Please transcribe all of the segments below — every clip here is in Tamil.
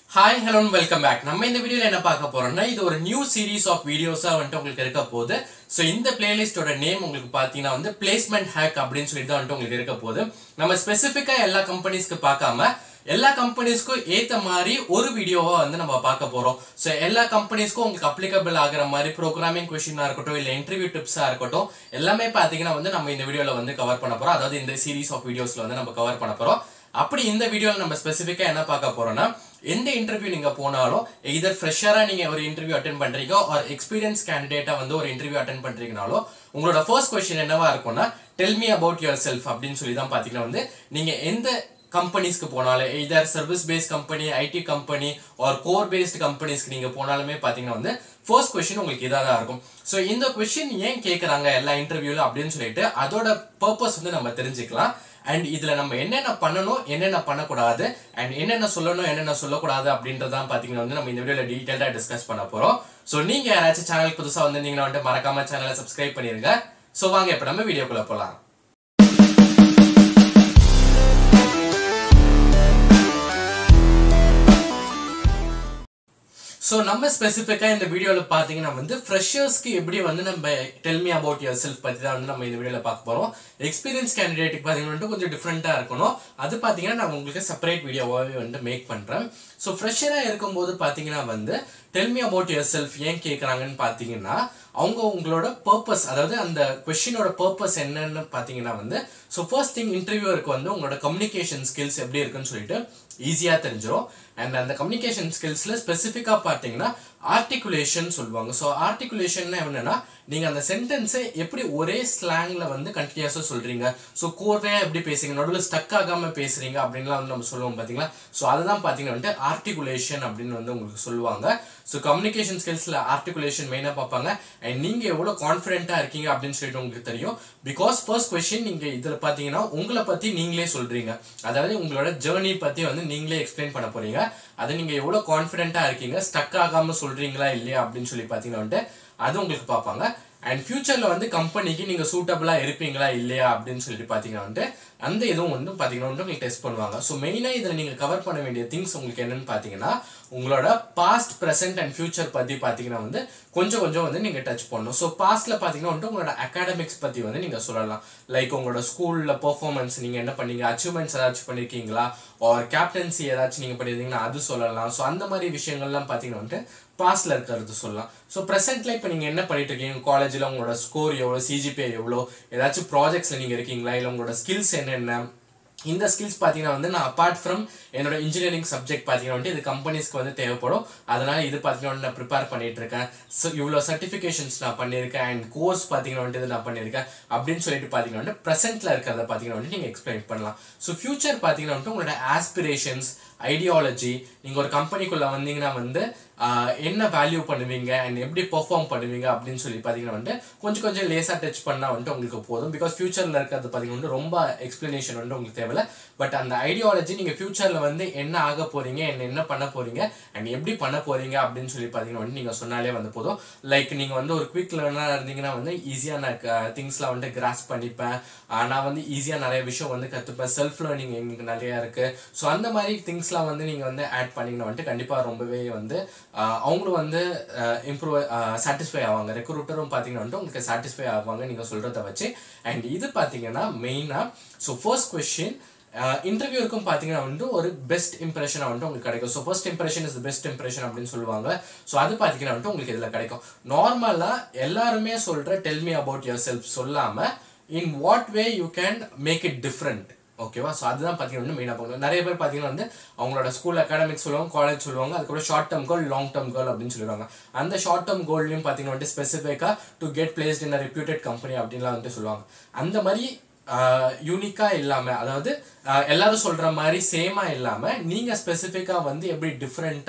ஹாய் ஹலோ வெல்கம் பேக் நம்ம இந்த வீடியோல என்ன பார்க்க போறோம்னா இது ஒரு நியூ சீரிஸ் ஆஃப் வீடியோஸா வந்துட்டு உங்களுக்கு இருக்க போகுது ஸோ இந்த பிளேலிஸ்டோட நேம் உங்களுக்கு பார்த்தீங்கன்னா வந்து பிளேஸ்மெண்ட் ஹேக் அப்படின்னு சொல்லிட்டு தான் வந்துட்டு உங்களுக்கு இருக்க போகுது நம்ம ஸ்பெசிஃபிக்கா எல்லா கம்பெனிஸ்க்கு பார்க்காம எல்லா கம்பெனிஸ்க்கும் ஏத்த மாதிரி ஒரு வீடியோவா வந்து நம்ம பார்க்க போறோம் ஸோ எல்லா கம்பெனிஸ்க்கும் உங்களுக்கு அப்ளிகபிள் ஆகிற மாதிரி ப்ரோக்ராமிங் கொஷினா இருக்கட்டும் இல்லை இன்டர்வியூ டிப்ஸா இருக்கட்டும் எல்லாமே பார்த்தீங்கன்னா வந்து நம்ம இந்த வீடியோல வந்து கவர் பண்ண போறோம் அதாவது இந்த சீரிஸ் ஆஃப் வீடியோஸ்ல வந்து நம்ம கவர் பண்ண போறோம் அப்படி இந்த வீடியோல நம்ம ஸ்பெசிஃபிக்கா என்ன பார்க்க போறோம்னா எந்த இன்டர்வியூ நீங்க போனாலும் இதர் ஃப்ரெஷரா நீங்க ஒரு இன்டர்வியூ அட்டன் பண்றீங்க ஆர் எக்ஸ்பீரியன்ஸ் கேண்டிடேட்டா வந்து ஒரு இன்டர்வியூ அட்டன் பண்றீங்கனாலும் உங்களோட ஃபர்ஸ்ட் கொஸ்டின் என்னவா இருக்கும்னா tell me about yourself அப்படின்னு சொல்லி தான் பாத்தீங்கன்னா வந்து நீங்க எந்த கம்பெனிஸ்க்கு போனாலும் either service based company IT company or core based கம்பெனிஸ்க்கு நீங்க போனாலுமே பாத்தீங்கன்னா வந்து ஃபர்ஸ்ட் கொஸ்டின் உங்களுக்கு இதாக தான் இருக்கும் ஸோ இந்த கொஸ்டின் ஏன் கேட்குறாங்க எல்லா இன்டர்வியூல அப்படின்னு சொல்லிட்டு அதோட பர்பஸ் வந்து நம்ம தெரிஞ்சுக்கலாம் அண்ட் இதுல நம்ம என்னென்ன பண்ணணும் என்னென்ன பண்ணக்கூடாது அண்ட் என்னென்ன சொல்லணும் என்னென்ன சொல்லக்கூடாது அப்படின்றதான் பாத்தீங்கன்னா வந்து நம்ம இந்த வீடியோல டீடைல்டா டிஸ்கஸ் பண்ண போறோம் ஸோ நீங்க யாராச்சும் சேனல் புதுசா வந்திருந்தீங்கன்னா வந்துட்டு மறக்காம சேனலை சப்ஸ்கிரைப் பண்ணிருங்க ஸோ வாங்க இப்ப நம்ம வீடியோக்குள்ள போலாம் ஸோ நம்ம ஸ்பெசிஃபிக்காக இந்த வீடியோவில் பார்த்தீங்கன்னா வந்து ஃப்ரெஷர்ஸ்க்கு எப்படி வந்து நம்ம டெல்மி அபவுட் யுவர் செல்ஃப் பற்றி தான் வந்து நம்ம இந்த வீடியோவில் பார்க்க போகிறோம் எக்ஸ்பீரியன்ஸ் கேண்டிடேட்டுக்கு பார்த்தீங்கன்னா கொஞ்சம் டிஃப்ரெண்ட்டாக இருக்கணும் அது பார்த்தீங்கன்னா நான் உங்களுக்கு செப்பரேட் வீடியோவாகவே வந்து மேக் பண்ணுறேன் ஸோ ஃப்ரெஷராக இருக்கும்போது பார்த்தீங்கன்னா வந்து டெல்மி அபவுட் யுவர் செல்ஃப் ஏன் கேட்குறாங்கன்னு பார்த்தீங்கன்னா அவங்க உங்களோட பர்பஸ் அதாவது அந்த கொஷினோட பர்பஸ் என்னன்னு பார்த்தீங்கன்னா வந்து ஸோ ஃபர்ஸ்ட் திங் இன்டர்வியூருக்கு வந்து உங்களோட கம்யூனிகேஷன் ஸ்கில்ஸ் எப்படி இருக்குன்னு சொல்லிட்டு ஈஸியாக தெரிஞ்சிடும் அண்ட் அந்த கம்யூனிகேஷன் ஸ்கில்ஸில் ஸ்பெசிஃபிக்காக பார்த்தீங்கன்னா ஆர்டிகுலேஷன் சொல்லுவாங்க ஸோ ஆர்டிகுலேஷன் என்னன்னா நீங்கள் அந்த சென்டென்ஸை எப்படி ஒரே ஸ்லாங்கில் வந்து கண்டினியூஸாக சொல்கிறீங்க ஸோ கோர்வையாக எப்படி பேசுறீங்க நடுவில் ஸ்டக் ஆகாமல் பேசுகிறீங்க அப்படின்லாம் வந்து நம்ம சொல்லுவோம் பார்த்தீங்களா ஸோ அதுதான் பார்த்தீங்கன்னா வந்துட்டு ஆர்டிகுலேஷன் அப்படின்னு வந்து உங்களுக்கு சொல்லுவாங்க ஸோ கம்யூனிகேஷன் ஸ்கில்ஸில் ஆர்டிகுலேஷன் மெயினாக பார்ப்பாங்க அண்ட் நீங்கள் எவ்வளோ கான்ஃபிடென்ட்டாக இருக்கீங்க அப்படின்னு சொல்லிட்டு உங்களுக்கு தெரியும் பிகாஸ் ஃபர்ஸ்ட் கொஸ்டின் நீங்கள் இதில் பார்த்தீங்கன்னா உங்களை பற்றி நீங்களே சொல்கிறீங்க அதாவது உங்களோட ஜேர்னி பற்றி வந்து நீங்களே எக்ஸ்பிளைன் பண்ண போகிறீங்க அதை நீங்கள் எவ்வளோ கான்ஃபிடென்ட்டாக இருக்கீங்க ஸ்டக் ஆகாமல் சொல்கிறீங்களா இல்லையா அப்படின்னு சொல்லி பார்த்தீங்கன்னா வந்துட்டு அது உங்களுக்கு பார்ப்பாங்க அண்ட் ஃபியூச்சரில் வந்து கம்பெனிக்கு நீங்கள் சூட்டபிளாக இருப்பீங்களா இல்லையா அப்படின்னு சொல்லிட்டு பார்த்தீங்கன்னா வந்து அந்த இதுவும் வந்து பார்த்தீங்கன்னா வந்து உங்களுக்கு டெஸ்ட் பண்ணுவாங்க ஸோ மெயினாக இதில் நீங்கள் கவர் பண்ண வேண்டிய திங்ஸ் உங்களுக்கு என்னன்னு பார்த்தீங்கன்னா உங்களோட பாஸ்ட் ப்ரெசென்ட் அண்ட் ஃபியூச்சர் பற்றி பார்த்தீங்கன்னா வந்து கொஞ்சம் கொஞ்சம் வந்து நீங்கள் டச் பண்ணணும் ஸோ பாஸ்ட்டில் பார்த்தீங்கன்னா வந்து உங்களோட அகாடமிக்ஸ் பற்றி வந்து நீங்கள் சொல்லலாம் லைக் உங்களோட ஸ்கூலில் பர்ஃபார்மன்ஸ் நீங்கள் என்ன பண்ணீங்க அச்சீவ்மெண்ட்ஸ் ஏதாச்சும் பண்ணியிருக்கீங்களா ஆர் கேப்டன்சி ஏதாச்சும் நீங்கள் பண்ணியிருந்தீங்கன்னா அது சொல்லலாம் ஸோ அந்த மாதிரி விஷயங்கள்லாம் பார்த்தீங்கன்னா வந்துட்டு பாஸ்ட்ல இருக்கிறது சொல்லலாம் ஸோ ப்ரெசென்ட்ல இப்போ நீங்கள் என்ன பண்ணிட்டு இருக்கீங்க காலேஜில் உங்களோட ஸ்கோர் எவ்வளோ சிஜிபிஐ எவ்வளோ ஏதாச்சும் ப்ராஜெக்ட்ஸில் நீங்கள் இருக்கீங்களா இல்லை உங்களோட ஸ்கில்ஸ் என்னென்ன இந்த ஸ்கில்ஸ் பார்த்தீங்கன்னா வந்து நான் அப்பார்ட் ஃப்ரம் என்னோட இன்ஜினியரிங் சப்ஜெக்ட் பார்த்தீங்கன்னா வந்து இது கம்பெனிஸ்க்கு வந்து தேவைப்படும் அதனால இது பார்த்தீங்கன்னா நான் ப்ரிப்பேர் பண்ணிட்டு இருக்கேன் ஸோ இவ்வளோ சர்டிஃபிகேஷன்ஸ் நான் பண்ணியிருக்கேன் அண்ட் கோர்ஸ் பார்த்தீங்கன்னா வந்து இது நான் பண்ணியிருக்கேன் அப்படின்னு சொல்லிட்டு பார்த்தீங்கன்னா வந்து ப்ரெசென்ட்ல இருக்கிறத பார்த்தீங்கன்னா வந்து நீங்கள் எக்ஸ்பிளைன் பண்ணலாம் ஸோ ஃபியூச்சர் பார்த்தீங்கன்னா வந்து உங்களோட ஆஸ்பிரேஷன்ஸ் ஐடியாலஜி நீங்கள் ஒரு கம்பெனிக்குள்ளே வந்தீங்கன்னா வந்து என்ன வேல்யூ பண்ணுவீங்க அண்ட் எப்படி பெர்ஃபார்ம் பண்ணுவீங்க அப்படின்னு சொல்லி பார்த்தீங்கன்னா வந்து கொஞ்சம் கொஞ்சம் லேசாக டச் பண்ணால் வந்துட்டு உங்களுக்கு போதும் பிகாஸ் ஃபியூச்சரில் இருக்கிறது பார்த்தீங்கன்னா வந்து ரொம்ப எக்ஸ்பிளனேஷன் வந்து உங்களுக்கு தேவையில்ல பட் அந்த ஐடியாலஜி நீங்கள் ஃபியூச்சரில் வந்து என்ன ஆக போகிறீங்க என்ன என்ன பண்ண போகிறீங்க அண்ட் எப்படி பண்ண போகிறீங்க அப்படின்னு சொல்லி பார்த்தீங்கன்னா வந்து நீங்கள் சொன்னாலே வந்து போதும் லைக் நீங்கள் வந்து ஒரு குவிக் லேர்னராக இருந்தீங்கன்னா வந்து ஈஸியாக நான் திங்ஸ்லாம் வந்து கிராஸ் பண்ணிப்பேன் நான் வந்து ஈஸியாக நிறைய விஷயம் வந்து கற்றுப்பேன் செல்ஃப் லேர்னிங் எங்களுக்கு நிறையா இருக்குது ஸோ அந்த மாதிரி திங்ஸ்லாம் வந்து நீங்கள் வந்து ஆட் பண்ணிங்கன்னா வந்துட்டு கண்டிப்பாக ரொம்பவே வந்து அவங்களும் வந்து இம்ப்ரூவ் சாட்டிஸ்ஃபை ஆவாங்க ரெக்ரூட்டரும் பார்த்தீங்கன்னா வந்து உங்களுக்கு சாட்டிஸ்ஃபை ஆவாங்க நீங்கள் சொல்கிறத வச்சு அண்ட் இது பார்த்தீங்கன்னா மெயினாக ஸோ ஃபர்ஸ்ட் கொஸ்டின் இன்டர்வியூருக்கும் பார்த்தீங்கன்னா வந்து ஒரு பெஸ்ட் இம்ப்ரெஷனாக வந்துட்டு உங்களுக்கு கிடைக்கும் so first impression is best impression அப்படின்னு சொல்லுவாங்க ஸோ அது பார்த்தீங்கன்னா வந்துட்டு உங்களுக்கு இதில் கிடைக்கும் நார்மலாக எல்லாருமே சொல்கிற டெல்மி அபவுட் யுவர் செல்ஃப் சொல்லாமல் in what way you can make it different ஓகேவா ஸோ அதுதான் பார்த்தீங்கன்னா மெயினாக பார்க்கணும் நிறைய பேர் பார்த்தீங்கன்னா வந்து அவங்களோட ஸ்கூல் அகாடமிக் சொல்லுவாங்க காலேஜ் சொல்லுவாங்க அதுக்கப்புறம் short term goal long term goal அப்படின்னு சொல்லுவாங்க அந்த ஷார்ட் டேர்ம் கோல்லையும் பார்த்தீங்கன்னா வந்து ஸ்பெசிஃபிக்காக to get placed in a reputed company அப்படின்லாம் வந்துட்டு சொல்லுவாங்க அந்த மாதிரி யூனிக்காக இல்லாமல் அதாவது எல்லாரும் சொல்கிற மாதிரி சேமாக இல்லாமல் நீங்கள் ஸ்பெசிஃபிக்காக வந்து எப்படி டிஃப்ரெண்ட்டாக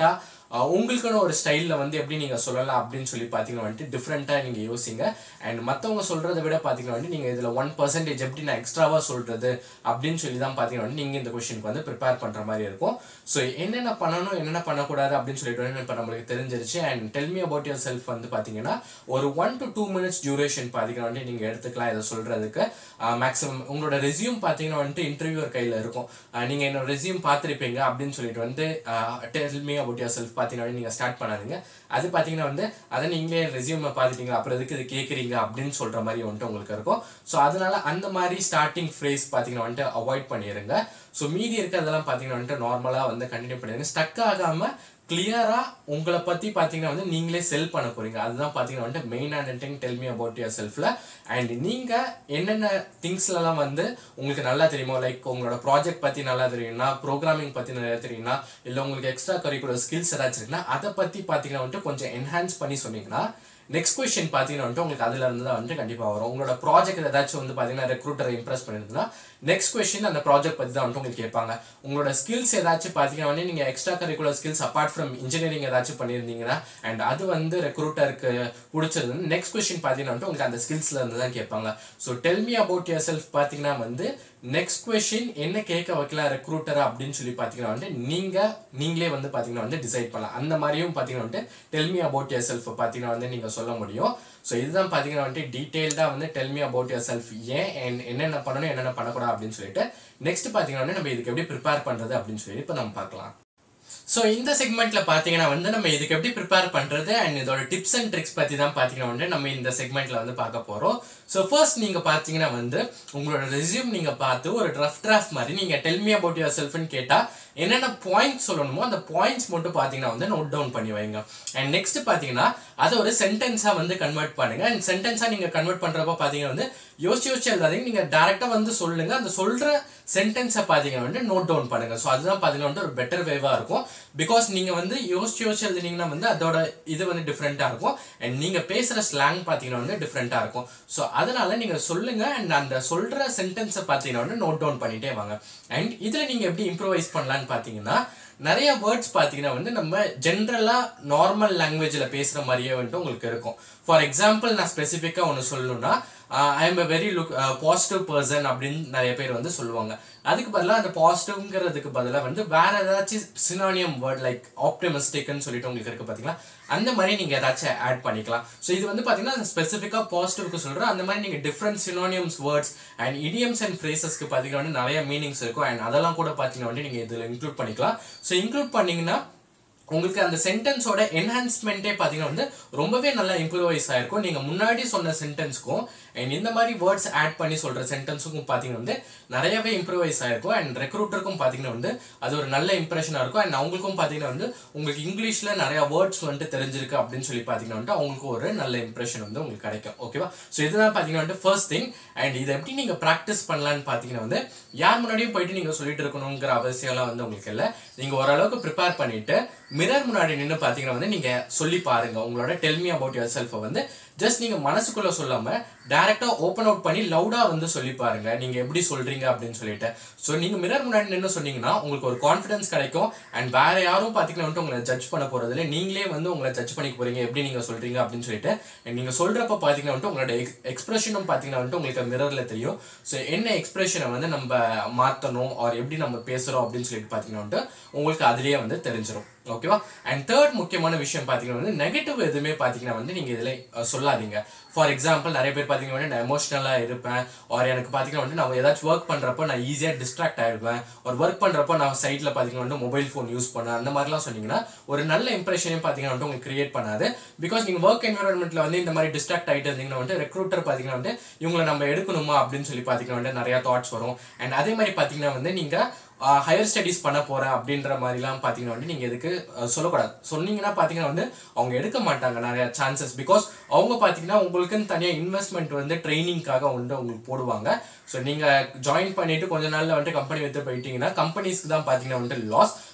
ஆஹ் உங்களுக்கான ஒரு ஸ்டைலில் வந்து எப்படி நீங்கள் சொல்லலாம் அப்படின்னு சொல்லி பார்த்தீங்கன்னா வந்துட்டு டிஃப்ரெண்ட்டாக நீங்கள் யோசிங்க அண்ட் மற்றவங்க சொல்கிறத விட பார்த்தீங்கன்னா வந்துட்டு நீங்கள் இதில் ஒன் பர்சன்டேஜ் எப்படி நான் எக்ஸ்ட்ராவாக சொல்கிறது அப்படின்னு சொல்லி தான் பார்த்தீங்கன்னா வந்துட்டு நீங்கள் இந்த கொஷனுக்கு வந்து ப்ரிப்பேர் பண்ணுற மாதிரி இருக்கும் ஸோ என்னென்ன பண்ணணும் என்னென்ன பண்ணக்கூடாது அப்படின்னு சொல்லிட்டு இப்போ நம்மளுக்கு தெரிஞ்சிருச்சு and tell me about yourself வந்து பார்த்தீங்கன்னா ஒரு one to two minutes duration பார்த்தீங்கன்னா வந்துட்டு நீங்கள் எடுத்துக்கலாம் இதை சொல்கிறதுக்கு மேக்ஸிமம் உங்களோட ரெசியூம் பார்த்தீங்கன்னா வந்துட்டு இன்டர்வியூவர் கையில் இருக்கும் ஆஹ் நீங்க என்னோட ரெசியூம் பார்த்துருப்பீங்க அப்படின்னு சொல்லிட்டு வந்து tell me about yourself பார்த்தீங்கன்னா நீங்கள் ஸ்டார்ட் பண்ணாதீங்க அது பார்த்தீங்கன்னா வந்து அதை நீங்களே ரெசியூமை பார்த்துட்டீங்க அப்புறம் எதுக்கு இது கேட்குறீங்க அப்படின்னு சொல்கிற மாதிரி வந்துட்டு உங்களுக்கு இருக்கும் ஸோ அதனால அந்த மாதிரி ஸ்டார்டிங் ஃப்ரேஸ் பார்த்தீங்கன்னா வந்துட்டு அவாய்ட் பண்ணிடுங்க ஸோ மீதி இருக்கிறதெல்லாம் பார்த்தீங்கன்னா வந்துட்டு நார்மலாக வந்து கண்டினியூ பண்ணிடுங்க ஸ்டக் ஆகாமல் கிளியரா உங்களை பத்தி பாத்தீங்கன்னா வந்து நீங்களே செல் பண்ண போறீங்க அதுதான் பாத்தீங்கன்னா வந்து main and thing tell me about your செல்ஃப்ல அண்ட் நீங்க என்னென்ன திங்ஸ்லாம் வந்து உங்களுக்கு நல்லா தெரியுமோ லைக் உங்களோட ப்ராஜெக்ட் பத்தி நல்லா தெரியும்னா ப்ரோக்ராமிங் பத்தி நல்லா தெரியும்னா இல்ல உங்களுக்கு எக்ஸ்ட்ரா கரிக்குலர் ஸ்கில்ஸ் ஏதாச்சும் இருக்குன்னா அதை பத்தி பாத்தீங்கன்னா வந்துட்டு கொஞ்சம் என்ஹான்ஸ் பண்ணி சொன்னீங்கன்னா நெக்ஸ்ட் கொஸ்டின் பார்த்தீங்கன்னா வந்துட்டு உங்களுக்கு அதுல இருந்து தான் வந்துட்டு கண்டிப்பாக வரும் உங்களோட ப்ராஜெக்ட் ஏதாச்சும் வந்து பார்த்தீங்கன்னா ரெக்ரூட்டரை இம்ப்ரெஸ் பண்ணிருந்தா நெக்ஸ்ட் கொஸ்டின் அந்த ப்ராஜெக்ட் பற்றி தான் வந்துட்டு உங்களுக்கு கேட்பாங்க உங்களோட ஸ்கில்ஸ் ஏதாச்சும் பார்த்தீங்கன்னா வந்து நீங்கள் extra curricular skills apart from engineering ஏதாச்சும் பண்ணியிருந்தீங்கன்னா அண்ட் அது வந்து ரெக்ரூட்டருக்கு பிடிச்சிருந்து நெக்ஸ்ட் கொஸ்டின் பார்த்தீங்கன்னா வந்துட்டு உங்களுக்கு அந்த ஸ்கில்ஸ்ல இருந்து தான் கேட்பாங்க so tell me about yourself பார்த்தீங்கன்னா வந்து நெக்ஸ்ட் கொஸ்டின் என்ன கேட்க வைக்கலாம் ரெக்ரூட்டர் அப்படின்னு சொல்லி பார்த்தீங்கன்னா வந்து நீங்க நீங்களே வந்து பார்த்தீங்கன்னா வந்து டிசைட் பண்ணலாம் அந்த மாதிரியும் பார்த்தீங்கன்னா வந்து tell me about yourself பார்த்தீங்கன்னா வந்து நீங்க சொல்ல முடியும் ஸோ இதுதான் பார்த்தீங்கன்னா வந்துட்டு டீட்டெயில்டாக வந்து tell me about yourself ஏன் and என்னென்ன பண்ணணும் என்னென்ன பண்ணக்கூடாது அப்படின்னு சொல்லிட்டு நெக்ஸ்ட் பார்த்தீங்கன்னா வந்து நம்ம இதுக்கு எப்படி ப்ரிப்பேர் பண்றது அப்படின்னு சொல்லி இப்போ நம்ம பார்க்கலாம் ஸோ இந்த செக்மெண்ட்ல பார்த்தீங்கன்னா வந்து நம்ம இதுக்கு எப்படி ப்ரிப்பேர் பண்றது அண்ட் இதோட டிப்ஸ் அண்ட் ட்ரிக்ஸ் பத்தி தான் பார்த்தீங்கன்னா வந்து நம்ம இந்த செக்மெண்ட்ல வந்து பார்க்க போறோம் ஸோ ஃபர்ஸ்ட் நீங்க பார்த்தீங்கன்னா வந்து உங்களோட ரெஸ்யூம் நீங்க பார்த்து ஒரு ரஃப் டிராஃப்ட் மாதிரி நீங்க டெல் மீ அபவுட் யுவர் செல்ஃப்னு கேட்டா என்னென்ன பாயிண்ட்ஸ் சொல்லணுமோ அந்த பாயிண்ட்ஸ் மட்டும் பார்த்தீங்கன்னா வந்து நோட் டவுன் பண்ணி வைங்க அண்ட் நெக்ஸ்ட் பார்த்தீங்கன்னா அதை ஒரு சென்டென்ஸாக வந்து கன்வெர்ட் பண்ணுங்க அண்ட் சென்டென்ஸாக நீங்கள் கன்வெர்ட் பண்ணுறப்ப பார்த்தீங்கன்னா வந்து யோசிச்சு யோசிச்சு எழுதாதீங்க நீங்கள் டேரெக்டாக வந்து சொல்லுங்க அந்த சொல்கிற சென்டென்ஸை பார்த்தீங்கன்னா வந்து நோட் டவுன் பண்ணுங்க ஸோ அதுதான் பார்த்தீங்கன்னா வந்து ஒரு பெட்டர் வேவாக இருக்கும் பிகாஸ் நீங்கள் வந்து யோசிச்சு யோசிச்சு எழுதுனீங்கன்னா வந்து அதோட இது வந்து டிஃப்ரெண்ட்டாக இருக்கும் அண்ட் நீங்கள் பேசுகிற ஸ்லாங் பார்த்தீங்கன்னா வந்து டிஃப்ரெண்ட்டாக இருக்கும் ஸோ அதனால நீங்கள் சொல்லுங்க அண்ட் அந்த சொல்கிற சென்டென்ஸை பார்த்தீங்கன்னா வந்து நோட் டவுன் பண்ணிட்டே வாங்க அண்ட் இதில் நீங்கள் எப்படி இம்ப்ரூவைஸ் பண்ணலான்னு பார்த்தீங்கன்னா நிறைய வேர்ட்ஸ் பார்த்தீங்கன்னா வந்து நம்ம ஜென்ரலாக நார்மல் லாங்குவேஜில் பேசுகிற மாதிரியே வந்துட்டு உங்களுக்கு இருக்கும் ஃபார் எக்ஸாம்பிள் நான் ஸ்பெசிஃபிக்காக ஒன்று சொல்லணும்னா I am a very look positive person அப்படின்னு நிறைய பேர் வந்து சொல்லுவாங்க அதுக்கு பதிலாக அந்த பாசிட்டிவ்ங்கிறதுக்கு பதிலாக வந்து வேற ஏதாச்சும் சினானியம் வேர்ட் லைக் ஆப்டிமிஸ்டிக்னு சொல்லிட்டு உங்களுக்கு இருக்கு பார்த்தீங்களா அந்த மாதிரி நீங்கள் ஏதாச்சும் ஆட் பண்ணிக்கலாம் ஸோ இது வந்து பார்த்தீங்கன்னா ஸ்பெசிஃபிக்காக பாசிட்டிவ்க்கு சொல்கிறேன் அந்த மாதிரி நீங்கள் different synonyms words and idioms and ஃப்ரேசஸ்க்கு பார்த்தீங்கன்னா வந்து நிறைய மீனிங்ஸ் இருக்கும் அண்ட் அதெல்லாம் கூட பார்த்தீங்கன்னா வந்து நீங்கள் இதில் இன்க்ளூட் பண்ணிக்கலாம் ஸோ இன்க்ளூட் பண்ணீங்கன்னா உங்களுக்கு அந்த சென்டென்ஸோட என்ஹான்ஸ்மெண்ட்டே பார்த்தீங்கன்னா வந்து ரொம்பவே நல்லா இம்ப்ரூவைஸ் ஆயிருக்கும் நீங்கள் முன்னாடி சொன்ன சென்டென்ஸ்க்கும் அண்ட் இந்த மாதிரி வேர்ட்ஸ் ஆட் பண்ணி சொல்கிற சென்டென்ஸுக்கும் பார்த்தீங்கன்னா வந்து நிறையவே இம்ப்ரூவைஸ் ஆயிருக்கும் அண்ட் ரெக்ரூட்டருக்கும் பார்த்தீங்கன்னா வந்து அது ஒரு நல்ல இம்ப்ரெஷனாக இருக்கும் அண்ட் அவங்களுக்கும் பார்த்தீங்கன்னா வந்து உங்களுக்கு இங்கிலீஷில் நிறைய வேர்ட்ஸ் வந்துட்டு தெரிஞ்சிருக்கு அப்படின்னு சொல்லி பார்த்தீங்கன்னா வந்து அவங்களுக்கு ஒரு நல்ல இம்ப்ரெஷன் வந்து உங்களுக்கு கிடைக்கும் ஓகேவா ஸோ இதுதான் பார்த்தீங்கன்னா வந்து ஃபர்ஸ்ட் திங் அண்ட் இதை எப்படி நீங்கள் ப்ராக்டிஸ் பண்ணலான்னு பார்த்தீங்கன்னா வந்து யார் முன்னாடியும் போயிட்டு நீங்கள் சொல்லிட்டு இருக்கணுங்கிற அவசியம்லாம் வந்து உங்களுக்கு இல்லை நீங்கள் ஓரளவுக்கு ப்ரிப்பேர் பண்ணிட்டு மிரர் முன்னாடி நின்று பார்த்தீங்கன்னா வந்து நீங்கள் சொல்லி பாருங்க உங்களோட டெல்மி அபவுட் யுவர் செல்ஃபை வந்து ஜஸ்ட் நீங்கள் மனசுக்குள்ளே சொல்லாமல் டேரெக்டாக ஓப்பன் அவுட் பண்ணி லவுடாக வந்து சொல்லி பாருங்க நீங்கள் எப்படி சொல்கிறீங்க அப்படின்னு சொல்லிட்டு ஸோ நீங்கள் மிரர் முன்னாடி நின்று சொன்னீங்கன்னா உங்களுக்கு ஒரு கான்ஃபிடன்ஸ் கிடைக்கும் அண்ட் வேற யாரும் பார்த்தீங்கன்னா வந்துட்டு உங்களை ஜட்ஜ் பண்ண போகிறதில்ல நீங்களே வந்து உங்களை ஜட்ஜ் பண்ணிக்க போறீங்க எப்படி நீங்கள் சொல்கிறீங்க அப்படின்னு சொல்லிட்டு and நீங்கள் சொல்கிறப்ப பார்த்தீங்கன்னா வந்துட்டு உங்களோட எக்ஸ்பிரஷனும் பார்த்தீங்கன்னா வந்துட்டு உங்களுக்கு மிரரில் தெரியும் ஸோ என்ன எக்ஸ்பிரஷனை வந்து நம்ம மாற்றணும் ஆர் எப்படி நம்ம பேசுகிறோம் அப்படின்னு சொல்லிட்டு பார்த்தீங்கன்னா வந்துட்டு உங்களுக்கு அதுலேயே வந்து தெரிஞ்சிடும் ஓகேவா அண்ட் தேர்ட் முக்கியமான விஷயம் பார்த்தீங்கன்னா வந்து நெகட்டிவ் எதுவுமே பார்த்தீங்கன்னா வந்து நீங்கள் இதில் அஹ், சொல்லாதீங்க ஃபார் எக்ஸாம்பிள் நிறைய பேர் பார்த்தீங்கன்னா வந்து நான் எமோஷனலாக இருப்பேன் ஆர் எனக்கு பார்த்தீங்கன்னா வந்து நான் ஏதாச்சும் ஒர்க் பண்ணுறப்போ நான் ஈஸியாக டிஸ்ட்ராக்ட் ஆகிடுவேன் ஒரு ஒர்க் பண்ணுறப்போ நான் சைட்டில் பார்த்தீங்கன்னா வந்து மொபைல் ஃபோன் யூஸ் பண்ணேன் அந்த மாதிரிலாம் சொன்னீங்கன்னா ஒரு நல்ல இம்ப்ரெஷனையும் பார்த்தீங்கன்னா வந்து உங்களுக்கு கிரியேட் பண்ணாது பிகாஸ் நீங்கள் ஒர்க் என்வரன்மெண்ட்டில் வந்து இந்த மாதிரி டிஸ்ட்ராக்ட் ஆகிட்டு இருந்தீங்கன்னா வந்து ரெக்ரூட்டர் பார்த்தீங்கன்னா வந்து இவங்களை நம்ம எடுக்கணுமா அப்படின்னு சொல்லி பார்த்தீங்கன்னா வந்து நிறையா தாட்ஸ் வரும் அண்ட் அதே மாதிரி பார்த்தீங்கன்னா வந்து நீங்கள் ஹையர் ஸ்டடீஸ் பண்ண போறேன் அப்படின்ற மாதிரிலாம் பார்த்தீங்கன்னா வந்து நீங்கள் எதுக்கு அஹ், சொல்லக்கூடாது சொன்னீங்கன்னா பார்த்தீங்கன்னா வந்து அவங்க எடுக்க மாட்டாங்க நிறைய சான்சஸ் பிகாஸ் அவங்க பார்த்தீங்கன்னா உங்களுக்குன்னு தனியாக இன்வெஸ்ட்மெண்ட் வந்து ட்ரைனிங்காக வந்து உங்களுக்கு போடுவாங்க ஸோ நீங்கள் ஜாயின் பண்ணிட்டு கொஞ்ச நாள்ல வந்துட்டு கம்பெனி விட்டு போயிட்டீங்கன்னா கம்பெனிஸ்க்கு தான் பார்த்தீங்கன்னா வந்துட்டு லாஸ்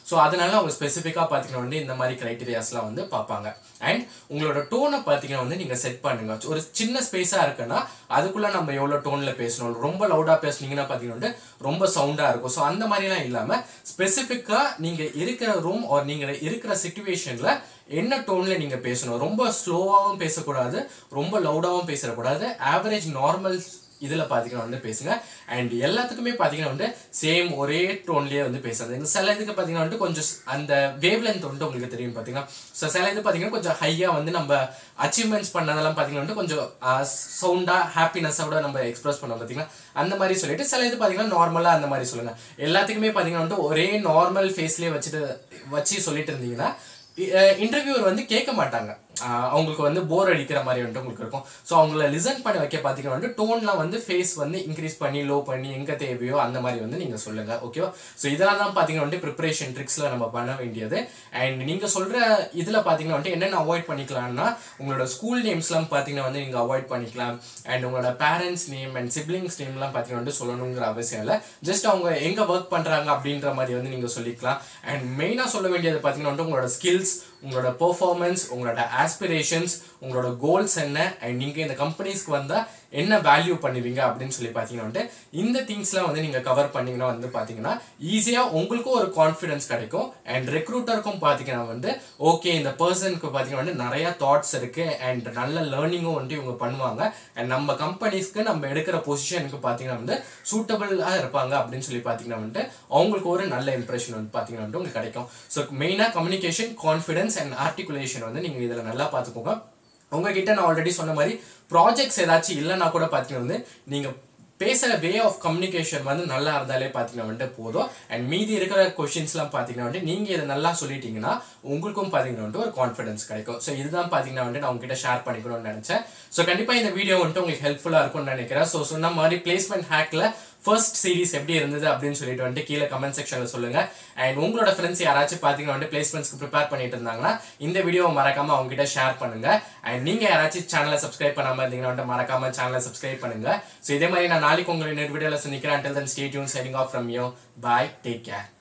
ஸோ அதனால அவங்க ஸ்பெசிஃபிக்காக பார்த்தீங்கன்னா வந்து இந்த மாதிரி க்ரைட்டீரியாஸ்லாம் வந்து பார்ப்பாங்க அண்ட் உங்களோட டோனை பார்த்தீங்கன்னா வந்து நீங்கள் செட் பண்ணுங்க ஒரு சின்ன ஸ்பேஸாக இருக்குன்னா அதுக்குள்ளே நம்ம எவ்வளோ டோனில் பேசணும் ரொம்ப லவுடாக பேசுனீங்கன்னா பார்த்தீங்கன்னா வந்து ரொம்ப சவுண்டாக இருக்கும் ஸோ அந்த மாதிரிலாம் இல்லாமல் ஸ்பெசிஃபிக்காக நீங்கள் இருக்கிற ரூம் ஆர் நீங்கள் இருக்கிற சுச்சுவேஷனில் என்ன டோனில் நீங்கள் பேசணும் ரொம்ப ஸ்லோவாகவும் பேசக்கூடாது ரொம்ப லவுடாகவும் பேசக்கூடாது ஆவரேஜ் நார்மல் இதில் பார்த்தீங்கன்னா வந்து பேசுங்க அண்ட் எல்லாத்துக்குமே பார்த்தீங்கன்னா வந்து சேம் ஒரே டோன்லேயே வந்து பேசுறது இந்த சில இதுக்கு பார்த்தீங்கன்னா வந்து கொஞ்சம் ஸ்- அந்த வேவ் லென்த் வந்து உங்களுக்கு தெரியும் பார்த்தீங்கன்னா ஸோ சில இது பார்த்தீங்கன்னா கொஞ்சம் ஹையாக வந்து நம்ம அச்சீவ்மெண்ட்ஸ் பண்ணதெல்லாம் பார்த்தீங்கன்னா வந்து கொஞ்சம் சவுண்டாக ஹாப்பினஸோட நம்ம எக்ஸ்பிரஸ் பண்ணோம் பார்த்தீங்கன்னா அந்த மாதிரி சொல்லிட்டு சில இது பார்த்தீங்கன்னா நார்மலாக அந்த மாதிரி சொல்லுங்க எல்லாத்துக்குமே பார்த்தீங்கன்னா வந்து ஒரே நார்மல் ஃபேஸ்லேயே வச்சுட்டு வச்சு சொல்லிட்டு இருந்தீங்கன்னா இன்டர்வியூவர் வந்து கேட்க மாட்டாங்க ஆஹ் அவங்களுக்கு வந்து போர் அடிக்கிற மாதிரி வந்துட்டு உங்களுக்கு இருக்கும் ஸோ அவங்கள லிசன் பண்ண வைக்க பார்த்தீங்கன்னா வந்து டோன்லாம் வந்து ஃபேஸ் வந்து இன்க்ரீஸ் பண்ணி லோ பண்ணி எங்கே தேவையோ அந்த மாதிரி வந்து நீங்கள் சொல்லுங்கள் ஓகேவா ஸோ இதெல்லாம் தான் பார்த்தீங்கன்னா வந்து ப்ரிப்பரேஷன் ட்ரிக்ஸில் நம்ம பண்ண வேண்டியது அண்ட் நீங்கள் சொல்கிற இதில் பார்த்தீங்கன்னா வந்து என்னென்ன அவாய்ட் பண்ணிக்கலாம்னா உங்களோட ஸ்கூல் நேம்ஸ்லாம் பார்த்தீங்கன்னா வந்து நீங்கள் அவாய்ட் பண்ணிக்கலாம் அண்ட் உங்களோட பேரண்ட்ஸ் நேம் அண்ட் சிப்ளிங்ஸ் நேம்லாம் பார்த்தீங்கன்னா வந்து சொல்லணுங்கிற அவசியம் இல்லை ஜஸ்ட் அவங்க எங்கே ஒர்க் பண்ணுறாங்க அப்படின்ற மாதிரி வந்து நீங்கள் சொல்லிக்கலாம் அண்ட் மெயினாக சொல்ல வேண்டியது பார்த்தீங்கன்னா வந்து உங்களோட ஸ்கில்ஸ் உங்களோட பெர்ஃபார்மன்ஸ் உங்களோட ஆஸ்பிரேஷன்ஸ் உங்களோட கோல்ஸ் என்ன அண்ட் நீங்கள் இந்த கம்பெனிஸ்க்கு வந்தால் என்ன வேல்யூ பண்ணுவீங்க அப்படின்னு சொல்லி பார்த்தீங்கன்னா வந்துட்டு இந்த திங்ஸ்லாம் வந்து நீங்கள் கவர் பண்ணீங்கன்னா வந்து பார்த்தீங்கன்னா ஈஸியாக உங்களுக்கும் ஒரு கான்ஃபிடன்ஸ் கிடைக்கும் அண்ட் ரெக்ரூட்டருக்கும் பார்த்தீங்கன்னா வந்து ஓகே இந்த பர்சனுக்கு பார்த்தீங்கன்னா வந்து நிறைய தாட்ஸ் இருக்கு அண்ட் நல்ல லேர்னிங்கும் வந்து இவங்க பண்ணுவாங்க அண்ட் நம்ம கம்பெனிஸ்க்கு நம்ம எடுக்கிற பொசிஷனுக்கு பார்த்தீங்கன்னா வந்து சூட்டபிளாக இருப்பாங்க அப்படின்னு சொல்லி பார்த்தீங்கன்னா வந்துட்டு அவங்களுக்கு ஒரு நல்ல இம்ப்ரெஷன் வந்து பார்த்தீங்கன்னா வந்து உங்களுக்கு கிடைக்கும் ஸோ மெயினாக கம்யூனிகேஷன் கான்ஃபிடன்ஸ் அண்ட் ஆர்டிகுலேஷன் வந்து நீங்கள் இதில் நல்லா பார்த்துக்கோங்க உங்ககிட்ட நான் ஆல்ரெடி சொன்ன மாதிரி ப்ராஜெக்ட்ஸ் ஏதாச்சும் இல்லைன்னா கூட பார்த்தீங்கன்னா வந்து நீங்கள் பேசுகிற வே ஆஃப் கம்யூனிகேஷன் வந்து நல்லா இருந்தாலே பார்த்தீங்கன்னா வந்துட்டு போதும் அண்ட் மீதி இருக்கிற கொஷின்ஸ்லாம் பார்த்தீங்கன்னா வந்துட்டு நீங்கள் இதை நல்லா சொல்லிட்டீங்கன்னா உங்களுக்கும் பார்த்தீங்கன்னா வந்துட்டு ஒரு கான்ஃபிடன்ஸ் கிடைக்கும் ஸோ இதுதான் பார்த்தீங்கன்னா வந்துட்டு நான் உங்ககிட்ட ஷேர் பண்ணிக்கணும்னு நினச்சேன் ஸோ கண்டிப்பாக இந்த வீடியோ வந்துட்டு உங்களுக்கு ஹெல்ப்ஃபுல்லாக இருக்கும்னு நினைக்கிறேன் ஸோ சொன்ன மாதிரி பிளேஸ்மெண்ட் ஹேக்கில் ஃபர்ஸ்ட் சீரிஸ் எப்படி இருந்தது அப்படின்னு சொல்லிட்டு வந்துட்டு கீழே கமெண்ட் செக்ஷனில் சொல்லுங்க அண்ட் உங்களோட ஃப்ரெண்ட்ஸ் யாராச்சும் பார்த்தீங்கன்னா வந்து பிளேஸ்மெண்ட்ஸ்க்கு ப்ரிப்பேர் பண்ணிட்டு இருந்தாங்கன்னா இந்த வீடியோவை மறக்காம அவங்க கிட்ட ஷேர் பண்ணுங்க அண்ட் நீங்க யாராச்சும் சேனலை சப்ஸ்கிரைப் பண்ணாம இருந்தீங்கன்னா வந்துட்டு மறக்காம சேனலை சப்ஸ்கிரைப் பண்ணுங்க ஸோ இதே மாதிரி நான் நாளைக்கு உங்களை இன்னொரு வீடியோவில் சந்திக்கிறேன் until then stay tuned signing off from you bye take care